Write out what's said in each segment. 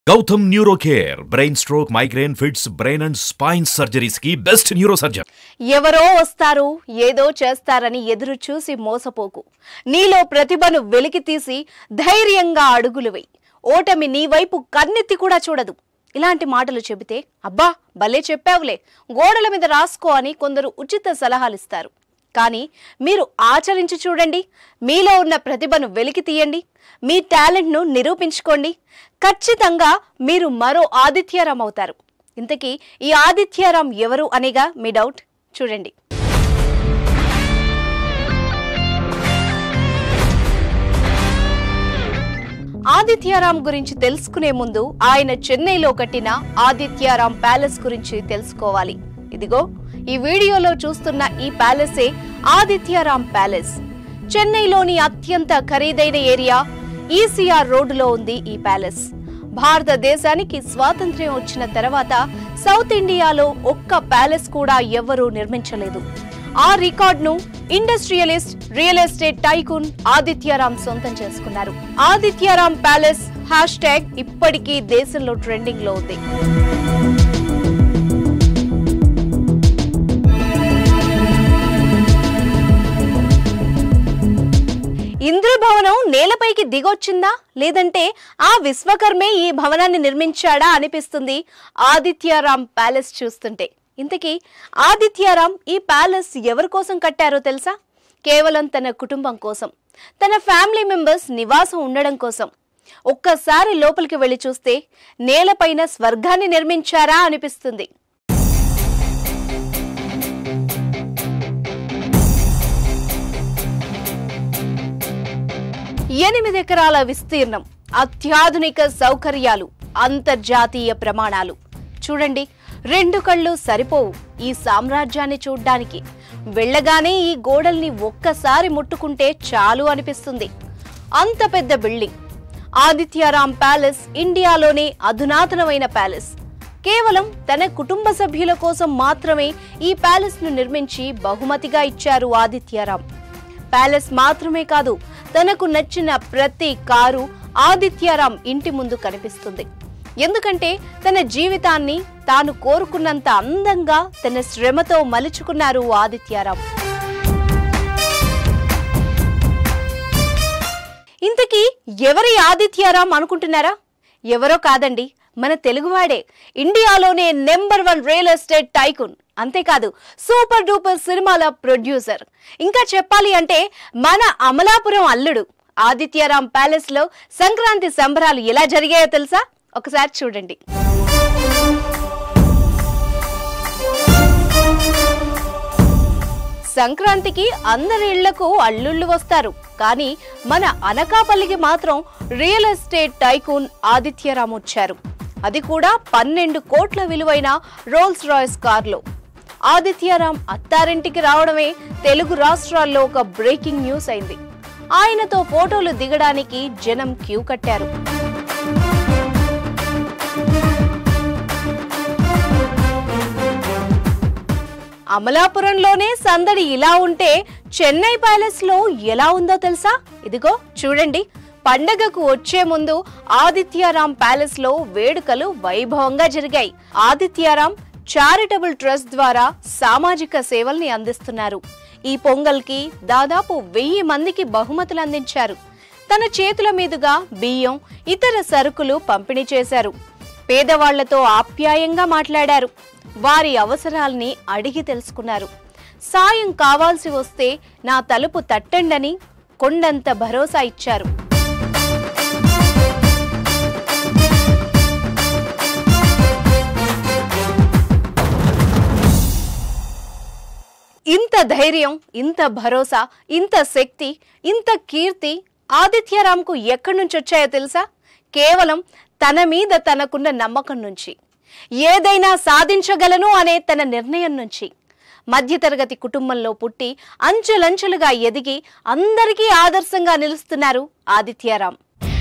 Gautam neuro care brain stroke migraine fits brain and spine surgeries కి best neuro surgeon ఎవరో వస్తారు ఏదో చేస్తారని ఎదురు చూసి మోసపోకు నీలో ప్రతిభను వెలికి తీసి ధైర్యంగా అడుగులు వెయ్యి ఓటమి నీ వైపు కన్నెత్తి కూడా చూడదు ఇలాంటి మాటలు చెబితే అబ్బా భలే చెప్పావులే గోడల మీద రాసుకో అని కొందరు ఉచిత సలహాలిస్తారు కానీ మీరు ఆచరించి చూడండి మీలో ఉన్న ప్రతిభను వెలికి తీయండి మీ టాలెంట్ను నిరూపించుకోండి ఖచ్చితంగా మీరు మరో ఆదిత్యరాం అవుతారు ఇంతకీ ఈ ఆదిత్యరాం ఎవరు అనేగా మీ డౌట్ చూడండి ఆదిత్యారాం గురించి తెలుసుకునే ముందు ఆయన చెన్నైలో కట్టిన ఆదిత్యారాం ప్యాలెస్ గురించి తెలుసుకోవాలి ఇదిగో ఈ వీడియోలో చూస్తున్న ఈ ప్యాలెసే ఆదిత్యారాం ప్యాలెస్ చెన్నైలోని అత్యంత ఖరీదైన ఏరియా ఈసీఆర్ రోడ్డులో ఉంది ఈ ప్యాలెస్ భారతదేశానికి స్వాతంత్ర్యం వచ్చిన తర్వాత సౌత్ ఇండియాలో ఒక్క ప్యాలెస్ కూడా ఎవ్వరూ నిర్మించలేదు ఆ రికార్డును industrialist real estate tycoon Adityaram సొంతం చేసుకున్నారు ఆదిత్యరామ్ ప్యాలెస్ హ్యాష్ ట్యాగ్ ఇప్పటికీ దేశంలో ట్రెండింగ్ లో ఉంది ఇంద్రభవనం నేలపైకి దిగొచ్చిందా లేదంటే ఆ విశ్వకర్మే ఈ భవనాన్ని నిర్మించాడా అనిపిస్తుంది ఆదిత్యారాం ప్యాలెస్ చూస్తుంటే ఇంతకీ ఆదిత్యారాం ఈ ప్యాలెస్ ఎవరి కోసం కట్టారో తెలుసా కేవలం తన కుటుంబం కోసం తన ఫ్యామిలీ మెంబర్స్ నివాసం ఉండడం కోసం ఒక్కసారి లోపలికి వెళ్లి చూస్తే నేలపైన స్వర్గాన్ని నిర్మించారా అనిపిస్తుంది ఎనిమిది ఎకరాల విస్తీర్ణం అత్యాధునిక సౌకర్యాలు అంతర్జాతీయ ప్రమాణాలు చూడండి రెండు కళ్ళు సరిపోవు ఈ సామ్రాజ్యాన్ని చూడ్డానికి వెళ్ళగానే ఈ గోడల్ని ఒక్కసారి ముట్టుకుంటే చాలు అనిపిస్తుంది అంత పెద్ద బిల్డింగ్ ఆదిత్యారాం ప్యాలెస్ ఇండియాలోనే అధునాతనమైన ప్యాలెస్ కేవలం తన కుటుంబ సభ్యుల కోసం మాత్రమే ఈ ప్యాలెస్ ను నిర్మించి బహుమతిగా ఇచ్చారు ఆదిత్యారాం ప్యాలెస్ మాత్రమే కాదు తనకు నచ్చిన ప్రతి కారు ఆదిత్యారాం ఇంటి ముందు కనిపిస్తుంది ఎందుకంటే తన జీవితాన్ని తాను కోరుకున్నంత అందంగా తన శ్రమతో మలుచుకున్నారు ఆదిత్యారాం ఇంతకీ ఎవరి ఆదిత్యారాం అనుకుంటున్నారా ఎవరో కాదండి మన తెలుగువాడే ఇండియాలోనే number one real estate tycoon అంతేకాదు సూపర్ డూపర్ సినిమాల ప్రొడ్యూసర్ ఇంకా చెప్పాలి అంటే మన అమలాపురం అల్లుడు ఆదిత్యారాం ప్యాలెస్ లో సంక్రాంతి సంబరాలు ఎలా జరిగాయో తెలుసా ఒకసారి చూడండి సంక్రాంతికి అందరి ఇళ్లకు అల్లుళ్ళు వస్తారు కానీ మన అనకాపల్లికి మాత్రం రియల్ ఎస్టేట్ టైకూన్ ఆదిత్యరామ్ వచ్చారు అది కూడా పన్నెండు కోట్ల విలువైన రోల్స్ రాయ్స్ కార్లో ఆదిత్యరామ్ అత్తారింటికి రావడమే తెలుగు రాష్ట్రాల్లో ఒక బ్రేకింగ్ న్యూస్ అయింది ఆయనతో ఫోటోలు దిగడానికి జనం క్యూ కట్టారు అమలాపురంలోనే సందడి ఇలా ఉంటే చెన్నై ప్యాలెస్ లో ఎలా ఉందో తెలుసా ఇదిగో చూడండి పండగకు వచ్చే ముందు ఆదిత్యారాం ప్యాలెస్ లో వేడుకలు వైభవంగా జరిగాయి ఆదిత్యారాం చారిటబుల్ ట్రస్ట్ ద్వారా సామాజిక సేవల్ని అందిస్తున్నారు ఈ పొంగల్కి దాదాపు వెయ్యి మందికి బహుమతులు అందించారు తన చేతుల మీదుగా బియ్యం ఇతర సరుకులు పంపిణీ చేశారు పేదవాళ్లతో ఆప్యాయంగా మాట్లాడారు వారి అవసరాల్ని అడిగి తెలుసుకున్నారు సాయం కావాల్సి వస్తే నా తలుపు తట్టండని కొండంత భరోసా ఇచ్చారు ఇంత ధైర్యం ఇంత భరోసా ఇంత శక్తి ఇంత కీర్తి ఆదిత్యరామ్కు ఎక్కడి నుంచి వచ్చాయో తెలుసా కేవలం తన మీద తనకున్న నమ్మకం నుంచి ఏదైనా సాధించగలను అనే తన నిర్ణయం నుంచి మధ్యతరగతి కుటుంబంలో పుట్టి అంచెలంచెలుగా ఎదిగి అందరికీ ఆదర్శంగా నిలుస్తున్నారు ఆదిత్యరామ్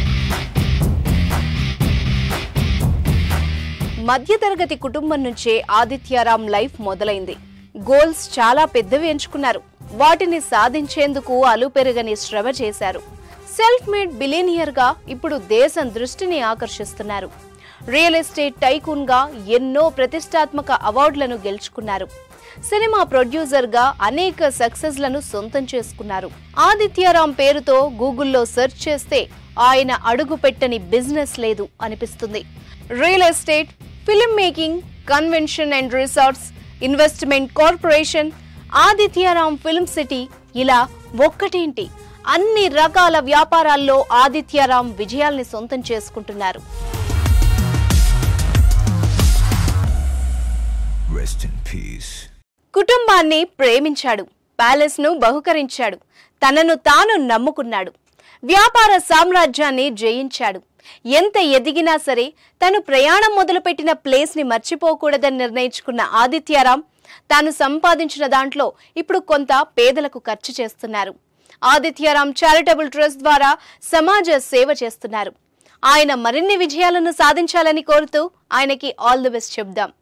మధ్యతరగతి కుటుంబం నుంచే ఆదిత్యరామ్ లైఫ్ మొదలైంది గోల్స్ చాలా పెద్దవి ఎంచుకున్నారు వాటిని సాధించేందుకు అలుపెరగని శ్రమ చేశారు సెల్ఫ్ మేడ్ బిలియనియర్ గా ఇప్పుడు దేశం దృష్టిని ఆకర్షిస్తున్నారు రియల్ ఎస్టేట్ టైకూన్ గా ఎన్నో ప్రతిష్టాత్మక అవార్డులను గెలుచుకున్నారు సినిమా ప్రొడ్యూసర్ గా అనేక సక్సెస్ లను సొంతం చేసుకున్నారు ఆదిత్యరామ్ పేరుతో గూగుల్లో సెర్చ్ చేస్తే ఆయన అడుగు పెట్టని బిజినెస్ లేదు అనిపిస్తుంది real estate film making convention and resorts investment corporation Adityaram film city ఇలా ఒక్కటేంటి అన్ని రకాల వ్యాపారాల్లో ఆదిత్యరామ్ విజయాల్ని సొంతం చేసుకుంటున్నారు Rest in peace. కుటుంబాన్ని ప్రేమించాడు ప్యాలెస్ ను బహుకరించాడు తనను తాను నమ్ముకున్నాడు వ్యాపార సామ్రాజ్యాన్ని జయించాడు ఎంత ఎదిగినా సరే తను ప్రయాణం మొదలుపెట్టిన ప్లేస్ ని మర్చిపోకూడదని నిర్ణయించుకున్న ఆదిత్యారాం తాను సంపాదించిన దాంట్లో ఇప్పుడు కొంత పేదలకు ఖర్చు చేస్తున్నారు ఆదిత్యారాం చారిటబుల్ ట్రస్ట్ ద్వారా సమాజ సేవ చేస్తున్నారు ఆయన మరిన్ని విజయాలను సాధించాలని కోరుతూ ఆయనకి ఆల్ ది బెస్ట్ చెప్దాం